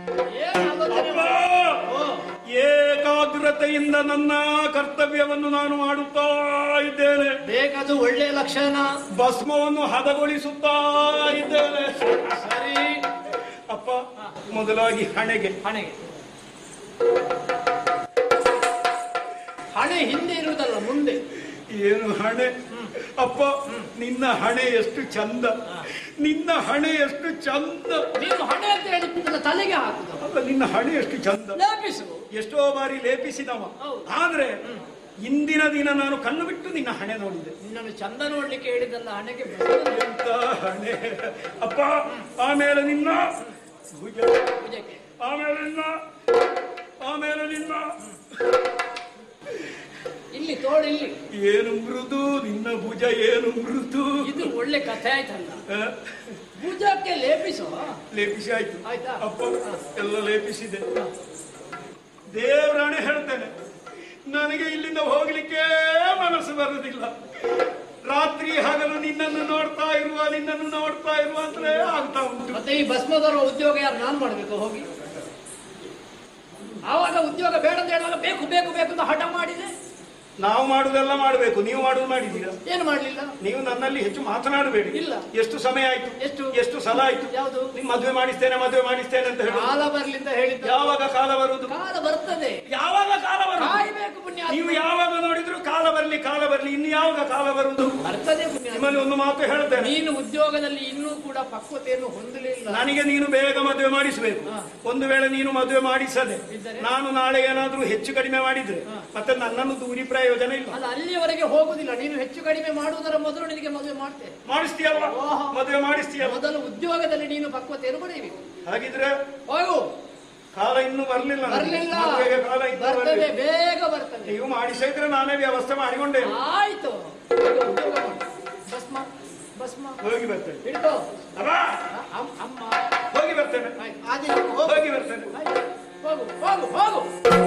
ಏನ್ ಆಲೋಚನೆ ಅಪ್ಪ! ಮಾಡಿ- ಓ, ಏಕಾಗ್ರತೆಯಿಂದ ನನ್ನ ಕರ್ತವ್ಯವನ್ನು ನಾನು ಮಾಡುತ್ತಾ ಇದ್ದೇನೆ ಬೇಕದು ಒಳ್ಳೆ ಲಕ್ಷಣ ಭಸ್ಮವನ್ನು ಹದಗೊಳಿಸುತ್ತಾ ಇದ್ದೇನೆ ಸರಿ ಅಪ್ಪ ಮೊದಲಾಗಿ ಹಣೆಗೆ ಹಣೆಗೆ ಹಣೆ ಹಿಂದೆ ಇರುವುದಲ್ಲ ಮುಂದೆ ಏನು ಹಣೆ ಅಪ್ಪ ನಿನ್ನ ಹಣೆ ಎಷ್ಟು ಚಂದ ನಿನ್ನ ಹಣೆ ಎಷ್ಟು ಚಂದ ನೀನು ಹಣೆ ಅಂತ ಹೇಳಿದ್ದನ್ನ ತಲೆಗೆ ಹಾಕುದು ಅಲ್ಲ ನಿನ್ನ ಹಣೆ ಎಷ್ಟು ಚಂದ ಲೇಪಿಸು ಎಷ್ಟೋ ಬಾರಿ ಲೇಪಿಸಿದವ ಹೌದು. ಆದ್ರೆ ಇಂದಿನ ದಿನ ನಾನು ಕಣ್ಣು ಬಿಟ್ಟು ನಿನ್ನ ಹಣೆ ನೋಡಿದೆ ನಿನ್ನನ್ನು ಚಂದ ನೋಡ್ಲಿಕ್ಕೆ ಹೇಳಿದಲ್ಲ ಹಣೆಗೆ ಬೆಳಕು ಎಂತ ಹಣೆ ಅಪ್ಪ ಆಮೇಲೆ ನಿನ್ನ ಭುಜ ಭುಜಕ್ಕೆ ಆಮೇಲೆ ನಿನ್ನ ಆಮೇಲೆ ನಿನ್ನ ಇಲ್ಲಿ ತೋಳು ಇಲ್ಲಿ ಏನು ಮೃದು ನಿನ್ನ ಭುಜ ಏನು ಮೃದು ಇದು ಒಳ್ಳೆ ಕಥೆ ಆಯ್ತಲ್ಲ ಆ, ಭುಜಕ್ಕೆ ಲೇಪಿಸು ಲೇಪಿಸಿ ಆಯ್ತು ಆಯ್ತಾ? ಅಪ್ಪ ಎಲ್ಲ ಲೇಪಿಸಿದೆ ದೇವರಾಣೆ ಹೇಳ್ತೇನೆ ನನಗೆ ಇಲ್ಲಿಂದ ಹೋಗ್ಲಿಕ್ಕೆ ಮನಸ್ಸು ಬರುವುದಿಲ್ಲ ರಾತ್ರಿ ಹಗಲು ನಿನ್ನನ್ನು ನೋಡ್ತಾ ಇರುವ ನಿನ್ನನ್ನು ನೋಡ್ತಾ ಇರುವ ಅಂತಲೇ ಆಗ್ತಾ ಉಂಟು ಮತ್ತೆ ಈ ಭಸ್ಮದವರ ಉದ್ಯೋಗ ಯಾರು ನಾನು ಮಾಡ್ಬೇಕು ಹೋಗಿ ಆವಾಗ ಉದ್ಯೋಗ ಬೇಡ ಅಂತ ಹೇಳುವಾಗ ಬೇಕು ಬೇಕು ಬೇಕು ಅಂತ ಹಠ ಮಾಡಿದೆ ನಾವು ಮಾಡುದೆಲ್ಲ ಮಾಡಬೇಕು ನೀವು ಮಾಡುದು ಮಾಡಿದ್ದೀರಾ ಏನು ಮಾಡ್ಲಿಲ್ಲ ನೀವು ನನ್ನಲ್ಲಿ ಹೆಚ್ಚು ಮಾತನಾಡಬೇಡಿ ಇಲ್ಲ. ಎಷ್ಟು ಸಮಯ ಆಯ್ತು ಎಷ್ಟು? ಎಷ್ಟು ಸಲ ಆಯ್ತು ಯಾವುದು? ನಿಮ್ ಮದುವೆ ಮಾಡಿಸ್ತೇನೆ ಮದುವೆ ಮಾಡಿಸ್ತೇನೆ ಅಂತ ಹೇಳಿ ಕಾಲ ಬರ್ಲಿಂದ ಹೇಳಿದ್ದ ಯಾವಾಗ ಕಾಲ ಬರುವುದು ಕಾಲ ಬರ್ತದೆ ಯಾವಾಗ ಕಾಲ ಬರುವುದು ಕಾಯ್ಬೇಕು ಪುಣ್ಯ ನೀವು ಯಾವಾಗ ನೋಡಿದ್ರು ಕಾಲ ಬರ್ಲಿ ಕಾಲ ಬರ್ಲಿ ಇನ್ನು ಯಾವಾಗ ಕಾಲ ಬರುವುದು ಬರ್ತದೆ ಪುಣ್ಯ ನಿಮ್ಮಲ್ಲಿ ಒಂದು ಮಾತು ಹೇಳ್ತೇನೆ ನೀನು ಉದ್ಯೋಗದಲ್ಲಿ ಇನ್ನೂ ಕೂಡ ಪಕ್ವತೆಯನ್ನು ಹೊಂದಲಿಲ್ಲ ನನಗೆ ನೀನು ಬೇಗ ಮದುವೆ ಮಾಡಿಸಬೇಕು ಹಾ. ಒಂದು ವೇಳೆ ನೀನು ಮದುವೆ ಮಾಡಿಸದೆ ಇದ್ದರೆ? ನಾನು ನಾಳೆ ಏನಾದ್ರೂ ಹೆಚ್ಚು ಕಡಿಮೆ ಮಾಡಿದ್ರೆ ಹಾ. ಮತ್ತೆ ನನ್ನನ್ನು ದೂರಿ ಪ್ರಯೋಜನ ಇಲ್ಲ ಅಲ್ಲ ಅಲ್ಲಿಯವರೆಗೆ ಹೋಗುದಿಲ್ಲ ನೀನು ಹೆಚ್ಚು ಕಡಿಮೆ ಮಾಡುವುದರ ಮೊದಲು ನಿನಗೆ ಮದುವೆ ಮಾಡ್ತೇನೆ ಮಾಡಿಸ್ತೀಯಲ್ವಾ ಓಹೋ. ಮದುವೆ ಮಾಡಿಸ್ತೀಯಲ್ಲ ಮೊದಲು ಉದ್ಯೋಗದಲ್ಲಿ ನೀನು ಪಕ್ವತೆಯನ್ನು ಪಡೆಯಬೇಕು ಹಾಗಿದ್ರೆ ಹೋಗು ಕಾಲ ಇನ್ನೂ ಬರ್ಲಿಲ್ಲ ನನಗೆ. ಬರ್ಲಿಲ್ಲ ಮದುವೆಗೆ ಕಾಲ ಇನ್ನೂ ಬರ್ತದೆ ಬರ್ಲಿಲ್ಲ. ಬೇಗ ಬರ್ತದೆ ನೀವು ಮಾಡಿಸಿದ್ರೆ ನಾನೇ ವ್ಯವಸ್ಥೆ ಮಾಡಿಕೊಂಡೆ ಆಯ್ತು ಈಗ ಉದ್ಯೋಗ ಮಾಡು. ಭಸ್ಮ ಭಸ್ಮ ಹೋಗಿ ಬರ್ತೇನೆ ಹಿಡ್ಕೋ ಅಮ್ಮ ಅಮ್- ಅಮ್ಮ ಹೋಗಿ ಬರ್ತೇನೆ ಆಯ್ತು ಆದ್ರೆ ಹೋಗು ಹೋಗಿ ಬರ್ತೇನೆ ಆಯ್ತು. ಹೋಗು ಹೋಗು ಹೋಗು